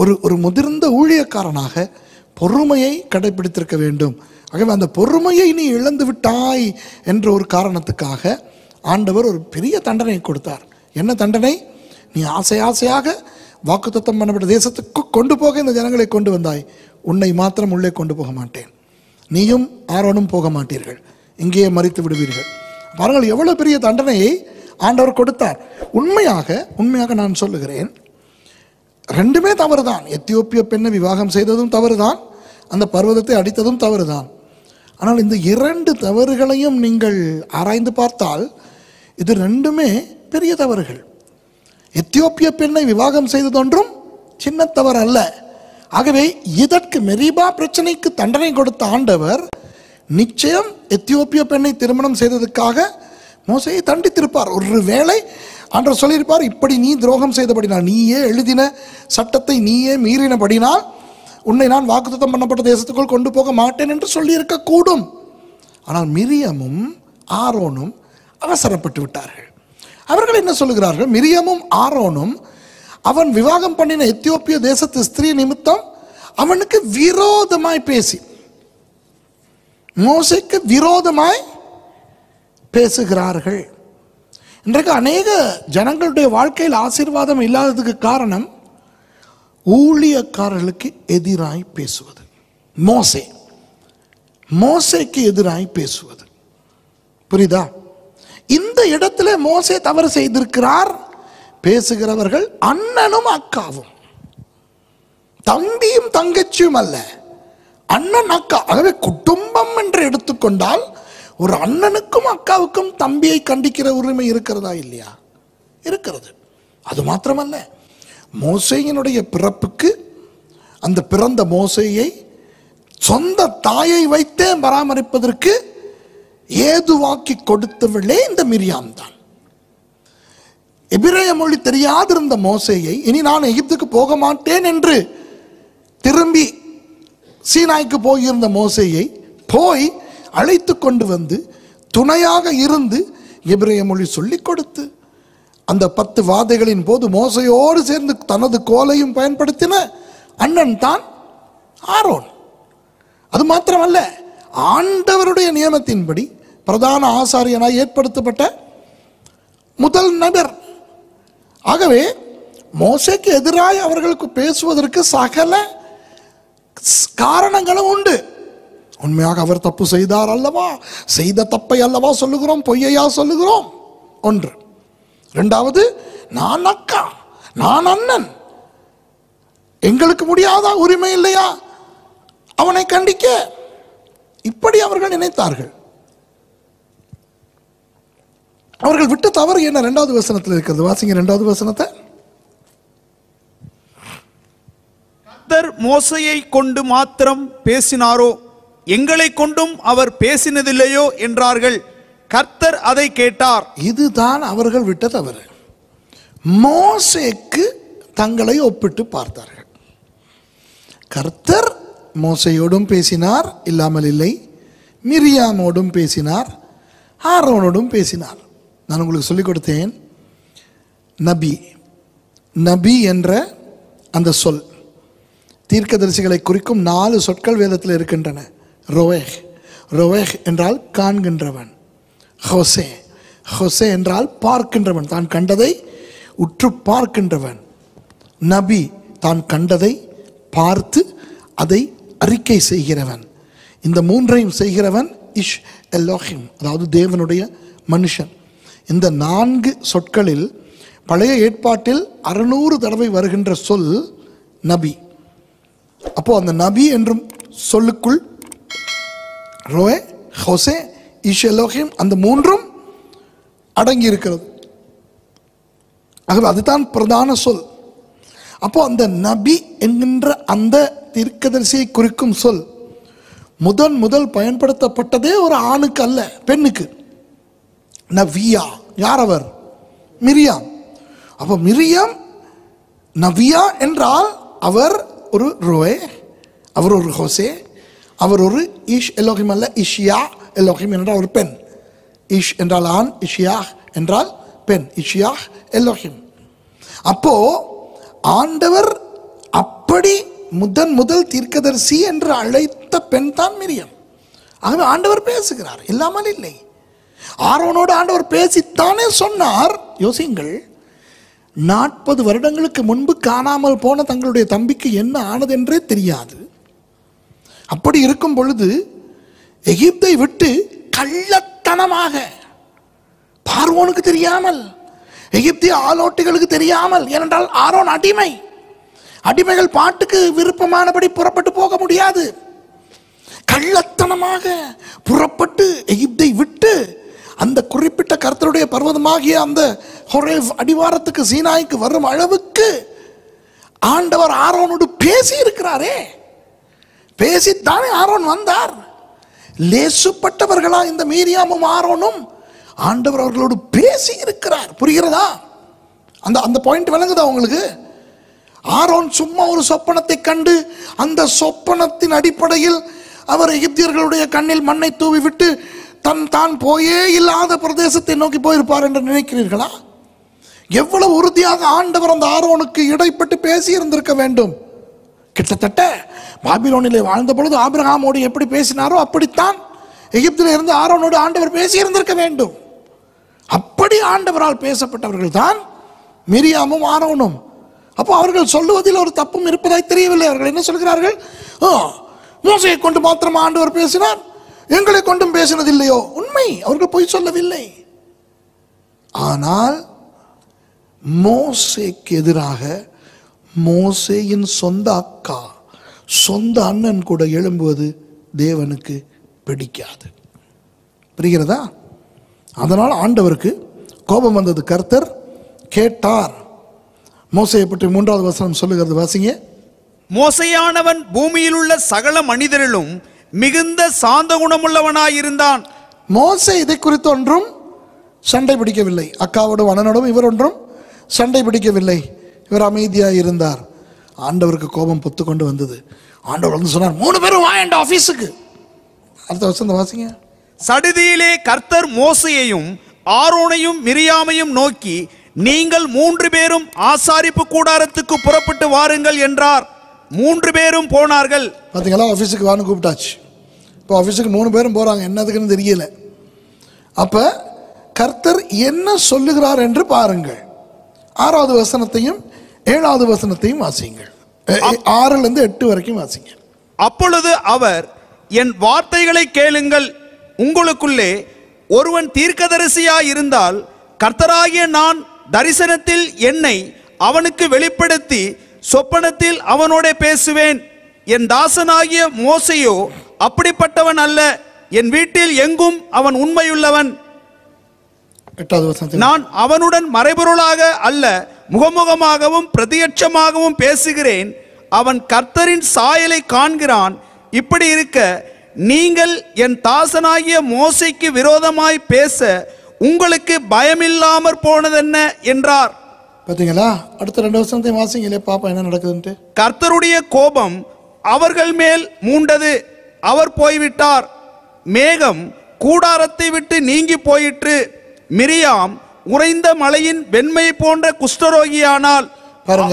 ஒரு ஒரு முதிர்ந்த ஊழியக்காரனாக பொறுமையை கடைபிடித்திருக்க வேண்டும் ஆகவே அந்த பொறுமையை நீ இழந்து விட்டாய் என்ற ஒரு காரணத்துக்காக ஆண்டவர் ஒரு பெரிய தண்டனை கொடுத்தார் என்ன தண்டனை நீ ஆசை ஆசையாக வாக்குத்தத்தம் பண்ணப்பட்ட தேசத்துக்கு கொண்டு போக இந்த ஜனங்களை கொண்டு வந்தாய் உன்னை மாத்திரம் உள்ளே கொண்டு போக மாட்டேன் நீயும் ஆரோனும் போக மாட்டீர்கள் இங்கேயே மறித்து விடுவீர்கள் பாருங்கள் எவ்வளவு பெரிய தண்டனையை ஆண்டவர் கொடுத்தார் உண்மையாக உண்மையாக நான் சொல்லுகிறேன் ரெண்டுமே தவறுதான் எத்தியோப்பிய பெண்ணை விவாகம் செய்ததும் தவறுதான் அந்த பர்வதத்தை அடித்ததும் தவறுதான் ஆனால் இந்த இரண்டு தவறுகளையும் நீங்கள் ஆராய்ந்து பார்த்தால் இது ரெண்டுமே பெரிய தவறுகள் எத்தியோப்பிய பெண்ணை விவாகம் செய்ததொன்றும் சின்ன தவறு அல்ல ஆகவே இதற்கு மெரிபா பிரச்சனைக்கு தண்டனை கொடுத்த ஆண்டவர் நிச்சயம் எத்தியோப்பிய பெண்ணை திருமணம் செய்ததுக்காக மோசையை தண்டித்திருப்பார் ஒரு வேளை ஆண்டவர் சொல்லியிருப்பார் இப்படி நீ துரோகம் செய்தபடினால் நீயே எழுதின சட்டத்தை நீயே மீறினபடினால் உன்னை நான் வாக்குத்தத்தம் பண்ணப்பட்ட தேசத்துக்குள் கொண்டு போக மாட்டேன் என்று சொல்லியிருக்க கூடும் ஆனால் மிரியமும் ஆரோனும் அவசரப்பட்டு விட்டார்கள் அவர்கள் என்ன சொல்லுகிறார்கள் மிரியமும் ஆரோனும் அவன் விவாகம் பண்ணின எத்தியோப்பிய தேசத்து ஸ்திரீ நிமித்தம் அவனுக்கு விரோதமாய் பேசி மோசைக்கு விரோதமாய் பேசுகிறார்கள் இன்றைக்கு அநேக ஜனங்களுடைய வாழ்க்கையில் ஆசீர்வாதம் இல்லாததுக்கு காரணம் ஊழியக்காரர்களுக்கு எதிராய் பேசுவது மோசே மோசைக்கு எதிராய் பேசுவது புரியுதா இந்த இடத்துல மோசே தவறு செய்திருக்கிறார் பேசுகிறவர்கள் அண்ணனும் அக்காவும் தம்பியும் தங்கச்சியும் அல்ல அண்ணன் அக்கா ஆகவே குடும்பம் என்று எடுத்துக்கொண்டால் ஒரு அண்ணனுக்கும் அக்காவுக்கும் தம்பியை கண்டிக்கிற உரிமை இருக்கிறதா இல்லையா இருக்கிறது அது மாத்திரமல்ல மோசையினுடைய பிறப்புக்கு அந்த பிறந்த மோசையை சொந்த தாயை வைத்தே பராமரிப்பதற்கு ஏதுவாக்கி கொடுத்தவளே இந்த மிரியாம் தான் எபிரேய மொழி தெரியாதிருந்த மோசையை இனி நான் எகிப்துக்கு போக மாட்டேன் என்று திரும்பி சீனாய்க்கு போயிருந்த மோசையை போய் அழைத்து கொண்டு வந்து துணையாக இருந்து எபிரேய மொழி சொல்லிக் கொடுத்து அந்த பத்து வாதைகளின் போது மோசையோடு சேர்ந்து தனது கோலையும் பயன்படுத்தின அண்ணன் தான் ஆரோன் அது மாத்திரமல்ல ஆண்டவருடைய நியமத்தின்படி பிரதான ஆசாரியனாய் ஏற்படுத்தப்பட்ட முதல் நபர் ஆகவே மோசைக்கு எதிராய் அவர்களுக்கு பேசுவதற்கு சகல ஸ்- காரணங்களும் உண்டு உண்மையாக அவர் தப்பு செய்தார் அல்லவா செய்த தப்பை அல்லவா சொல்லுகிறோம் பொய்யையா சொல்லுகிறோம் ஒன்று ரெண்டாவது நான் அக்கா நான் அண்ணன் எங்களுக்கு முடியாதா உரிமை இல்லையா அவனை கண்டிக்க இப்படி அவர்கள் நினைத்தார்கள் அவர்கள் விட்ட தவறு என்ன ரெண்டாவது வசனத்தில் இருக்கிறது வாசிங்க ரெண்டாவது வசனத்தை கர்த்தர் மோசையை கொண்டு மாத்திரம் பேசினாரோ எங்களை கொண்டும் அவர் பேசினதில்லையோ என்றார்கள் கர்த்தர் அதை கேட்டார் இதுதான் அவர்கள் விட்ட தவறு மோசேக்கு தங்களை ஒப்பிட்டு பார்த்தார்கள் கர்த்தர் மோசையோடும் பேசினார் இல்லாமல் இல்லை மிரியாமோடும் பேசினார் ஆரோனோடும் பேசினார் நான் உங்களுக்கு சொல்லிக் கொடுத்தேன் நபி நபி என்ற அந்த சொல் தீர்க்கதரிசிகளை குறிக்கும் நாலு சொற்கள் வேதத்தில் இருக்கின்றன ரோவேஹ் ரோவேஹ் என்றால் காண்கின்றவன் ஹொசே ஹொசே என்றால் பார்க்கின்றவன் தான் கண்டதை உற்று பார்க்கின்றவன் நபி தான் கண்டதை பார்த்து அதை அறிக்கை செய்கிறவன் இந்த மூன்றையும் செய்கிறவன் இஷ் எல்லோஹிம் அதாவது தேவனுடைய மனுஷன் இந்த நான்கு சொற்களில் பழைய ஏற்பாட்டில் அறுநூறு தடவை வருகின்ற சொல் நபி அப்போ அந்த நபி என்றும் சொல்லுக்குள் ரோே ஹொசே இஷ் எலோஹிம் அந்த மூன்றும் அடங்கி இருக்கிறது ஆகவே அதுதான் பிரதான சொல் அப்போ அந்த நபி என்கின்ற அந்த தீர்க்கதரிசியை குறிக்கும் சொல் முதன் முதல் பயன்படுத்தப்பட்டதே ஒரு ஆணுக்கு அல்ல பெண்ணுக்கு நவியா யார் அவர் மிரியாம் அப்போ மிரியாம் நவியா என்றால் அவர் ஒரு ரோயே அவர் ஒரு ஹோசே அவர் ஒரு இஷ் எலோஹிம் அல்ல இஷியா எலோஹிம் என்றால் ஒரு பெண் இஷ் என்றால் ஆண் இஷியா என்றால் பெண் இஷியா எலோஹிம் அப்போ ஆண்டவர் அப்ப அப்படி முதன் முதல் தீர்க்கதரிசி என்று அழைத்த பெண் தான் மிரியம் ஆகவே ஆண்டவர் பேசுகிறார் இல்லாமல் இல்லை ஆரோனோடு ஆண்டவர் பேசித்தானே சொன்னார் யோசியுங்கள் நாற்பது வருடங்களுக்கு முன்பு காணாமல் போன தங்களுடைய தம்பிக்கு என்ன ஆனது என்றே தெரியாது அப்படி இருக்கும் பொழுது எகிப்தை விட்டு கள்ளத்தனமாக பார்வோனுக்கு தெரியாமல் எகிப்திய ஆலோட்டிகளுக்கு தெரியாமல் ஏனென்றால் ஆரோன் அடிமை அடிமைகள் பாட்டுக்கு விருப்பமானபடி புறப்பட்டு போக முடியாது கள்ளத்தனமாக புறப்பட்டு எகிப்தை விட்டு அந்த குறிப்பிட்ட கர்த்தருடைய பர்வதமாகிய அந்த ஹொரேவ் அடிவாரத்துக்கு சீனாய்க்கு வரும் அளவுக்கு ஆண்டவர் ஆரோனோடு பேசி இருக்கிறாரே பேசித்தானே ஆரோன் வந்தார் லேசுப்பட்டவர்களா இந்த மீரியாமும் ஆரோனும் ஆண்டவர் அவர்களோடு பேசி இருக்கிறார் புரிகிறதா அந்த அந்த பாயிண்ட் விளங்குதா உங்களுக்கு ஆரோன் சும்மா ஒரு சொப்பனத்தை கண்டு அந்த சொப்பனத்தின் அடிப்படையில் அவர் எகிப்தியர்களுடைய கண்ணில் மண்ணை தூவி விட்டு தன் தான் போயே இல்லாத பிரதேசத்தை நோக்கி போயிருப்பார் என்று நினைக்கிறீர்களா எவ்வளவு உறுதியாக ஆண்டவர் அந்த ஆரோனுக்கு இடைப்பட்டு பேசி இருந்திருக்க வேண்டும் கிட்டத்தட்ட பாபிலோனிலே வாழ்ந்த பொழுது ஆபிரகாமோடு எப்படி பேசினாரோ அப்படித்தான் எகிப்தில் இருந்து ஆரோனோடு ஆண்டவர் பேசி இருந்திருக்க வேண்டும் அப்படி ஆண்டவரால் பேசப்பட்டவர்கள் தான் மிரியாமும் ஆரோனும் அப்போ அவர்கள் சொல்லுவதில் ஒரு தப்பும் இருப்பதாய் தெரியவில்லை அவர்கள் என்ன சொல்கிறார்கள் "ஆ, மோசையை கொண்டு மாத்திரம் ஆண்டவர் பேசினார் எங்களை கொண்டும் பேசினதில்லையோ உண்மை அவர்கள் பொய் சொல்லவில்லை ஆனால் மோசேக்கு எதிராக மோசேயின் சொந்த அக்கா சொந்த அண்ணன் கூட எழும்புவது தேவனுக்கு பிடிக்காது புரிகிறதா அதனால் ஆண்டவருக்கு கோபம் வந்தது கர்த்தர் கேட்டார் மோசையை பற்றி மூன்றாவது வசனம் சொல்லுகிறது வாசிங்க மோசையானவன் பூமியில் உள்ள சகல மனிதரிலும் மிகுந்த சாந்த குணமுள்ளவனாயிருந்தான் மோசே இதை குறித்து ஒன்றும் சண்டை பிடிக்கவில்லை அக்காவோடும் அண்ணனோடும் இவர் ஒன்றும் சண்டை பிடிக்கவில்லை இவர் அமைதியாக இருந்தார் ஆண்டவருக்கு கோபம் பொத்து கொண்டு வந்தது ஆண்டவர் வந்து சொன்னார் மூணு பேரும் வாயண்ட ஆஃபீஸுக்கு அடுத்த வசந்த வாசிங்க சடுதியிலே கர்த்தர் மோசையையும் ஆரோனையும் மிரியாமையும் நோக்கி நீங்கள் மூன்று பேரும் ஆசாரிப்பு கூடாரத்துக்கு புறப்பட்டு வாருங்கள் என்றார் மூன்று பேரும் போனார்கள் பார்த்தீங்களா ஆஃபீஸுக்கு வான்னு கூப்பிட்டாச்சு இப்போ ஆஃபீஸுக்கு மூணு பேரும் போகிறாங்க என்னதுக்குன்னு தெரியல அப்போ கர்த்தர் என்ன சொல்லுகிறார் என்று பாருங்கள் ஆறாவது வசனத்தையும் ஏழாவது வசனத்தையும் வாசிங்கள் எ- எ- ஆறிலிருந்து எட்டு வரைக்கும் வாசிங்க அப்பொழுது அவர் என் வார்த்தைகளை கேளுங்கள் உங்களுக்குள்ளே ஒருவன் தீர்க்கதரிசியாய் இருந்தால் கர்த்தராகிய நான் தரிசனத்தில் என்னை அவனுக்கு வெளிப்படுத்தி சொப்பனத்தில் அவனோட பேசுவேன் என் தாசனாகிய மோசையோ அப்படிப்பட்டவன் அல்ல என் வீட்டில் எங்கும் அவன் உண்மையுள்ளவன் எட்டாவது வசனத்தில் நான் அவனுடன் மறைபொருளாக அல்ல முகமுகமாகவும் பிரதியட்சமாகவும் பேசுகிறேன் அவன் கர்த்தரின் சாயலை காண்கிறான் இப்படி இருக்க நீங்கள் என் தாசனாகிய மோசைக்கு விரோதமாய் பேச உங்களுக்கு பயமில்லாமற் போனதென்ன என்றார் பார்த்தீங்களா அடுத்த ரெண்டு வசனத்தையும் வாசிங்களே பாப்பா என்ன நடக்குதுன்ட்டு கர்த்தருடைய கோபம் அவர்கள் மேல் மூண்டது அவர் போய்விட்டார் மேகம் கூடாரத்தை விட்டு நீங்கி போயிற்று மிரியாம் உறைந்த மலையின் வெண்மை போன்ற குஷ்டரோகியானால் பாருங்க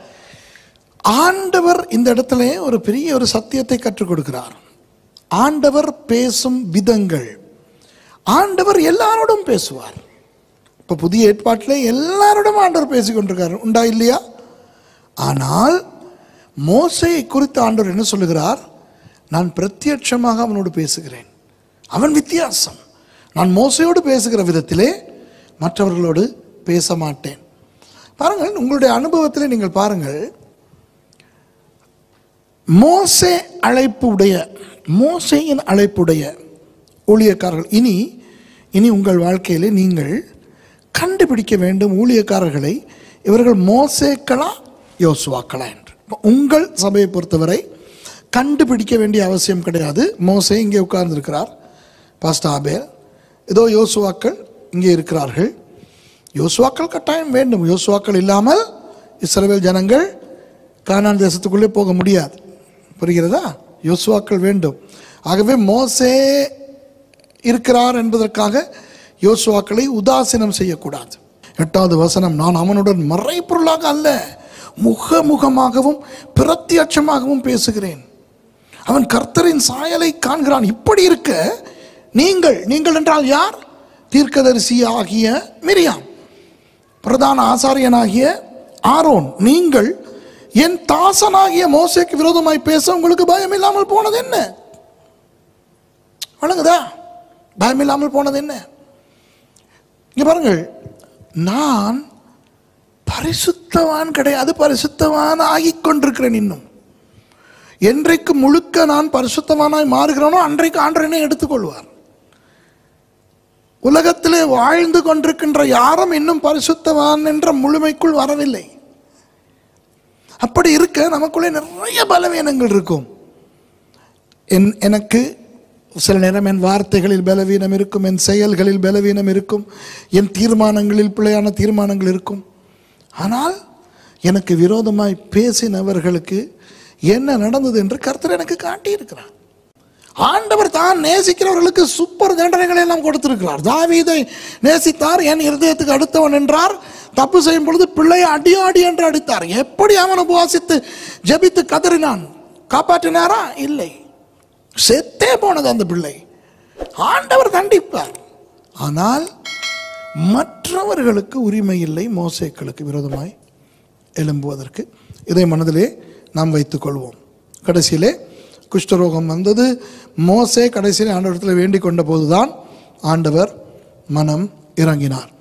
ஆண்டவர் இந்த இடத்துல ஒரு பெரிய ஒரு சத்தியத்தை கற்றுக் கொடுக்கிறார் ஆண்டவர் பேசும் விதங்கள் ஆண்டவர் எல்லாரோடும் பேசுவார் இப்போ புதிய ஏற்பாட்டில் எல்லாரோடும் ஆண்டவர் பேசிக் கொண்டிருக்கார் உண்டா இல்லையா ஆனால் மோசையை குறித்து ஆண்டவர் என்ன சொல்லுகிறார் நான் பிரத்யட்சமாக அவனோடு பேசுகிறேன் அவன் வித்தியாசம் நான் மோசையோடு பேசுகிற விதத்திலே மற்றவர்களோடு பேச மாட்டேன் பாருங்கள் உங்களுடைய அனுபவத்தில் நீங்கள் பாருங்கள் மோசே அழைப்பு உடைய மோசேயின் அழைப்புடைய ஊழியக்காரர்கள் இனி இனி உங்கள் வாழ்க்கையிலே நீங்கள் கண்டுபிடிக்க வேண்டும் ஊழியக்காரர்களை இவர்கள் மோசேக்களா யோசுவாக்களா என்று இப்ப உங்கள் சபையை பொறுத்தவரை கண்டுபிடிக்க வேண்டிய அவசியம் கிடையாது மோசே இங்கே உட்கார்ந்திருக்கிறார் பாஸ்டர் ஆபேல் ஏதோ யோசுவாக்கள் இங்கே இருக்கிறார்கள் யோசுவாக்கள் கட்டாயம் வேண்டும் யோசுவாக்கள் இல்லாமல் இஸ்ரவேல் ஜனங்கள் கானான் தேசத்துக்குள்ளே போக முடியாது புரிகிறதா யோசுவாக்கள் வேண்டும் ஆகவே மோசே இருக்கிறார் என்பதற்காக யோசுவாக்களை உதாசீனம் செய்யக்கூடாது எட்டாவது வசனம் நான் அவனுடன் மறைப்பொருளாக அல்ல முகமுகமாகவும் பிரத்யட்சமாகவும் பேசுகிறேன் அவன் கர்த்தரின் சாயலை காண்கிறான் இப்படி இருக்க நீங்கள் நீங்கள் என்றால் யார் தீர்க்கதரிசி ஆகிய மிரியாம் பிரதான ஆசாரியனாகிய ஆரோன் நீங்கள் என் தாசனாகிய மோசேக்கு விரோதமாய் பேச உங்களுக்கு பயம் இல்லாமல் போனது என்ன வழங்குதா பயம் இல்லாமல் போனது என்ன இங்க பாருங்கள் நான் பரிசுத்தவான் கிடையாது பரிசுத்தவான் ஆகிக் கொண்டிருக்கிறேன் இன்னும் என்றைக்கு முழுக்க நான் பரிசுத்தவானாய் மாறுகிறேனோ அன்றைக்கு ஆண்டரனை எடுத்துக்கொள்வார் உலகத்திலே வாழ்ந்து கொண்டிருக்கின்ற யாரும் இன்னும் பரிசுத்தவான் என்ற முழுமைக்குள் வரவில்லை அப்படி இருக்க நமக்குள்ளே நிறைய பலவீனங்கள் இருக்கும் என் எனக்கு சில நேரம் என் வார்த்தைகளில் பலவீனம் இருக்கும் என் செயல்களில் பலவீனம் இருக்கும் என் தீர்மானங்களில் பிழையான தீர்மானங்கள் இருக்கும் ஆனால் எனக்கு விரோதமாய் பேசினவர்களுக்கு என்ன நடந்தது என்று கர்த்தர் எனக்கு காட்டியிருக்கிறார் ஆண்டவர் தான் நேசிக்கிறவர்களுக்கு சூப்பர் தண்டனைகளை எல்லாம் கொடுத்திருக்கிறார் தாவீதை நேசித்தார் என் இருதயத்துக்கு அடுத்தவன் என்றார் தப்பு செய்யும் பொழுது பிள்ளையை அடியாடி என்று அடித்தார் எப்படி அவன் உபவாசித்து ஜெபித்து கதறினான் காப்பாற்றினாரா இல்லை செத்தே போனது அந்த பிள்ளை ஆண்டவர் தண்டிப்பார் ஆனால் மற்றவர்களுக்கு உரிமை இல்லை மோசேக்களுக்கு விரோதமாய் எழும்புவதற்கு இதை மனதிலே நாம் வைத்துக்கொள்வோம் கடைசியிலே குஷ்டரோகம் வந்தது மோசே கடைசியிலே ஆண்டவரத்தில் வேண்டிக் கொண்ட போதுதான் ஆண்டவர் மனம் இறங்கினார்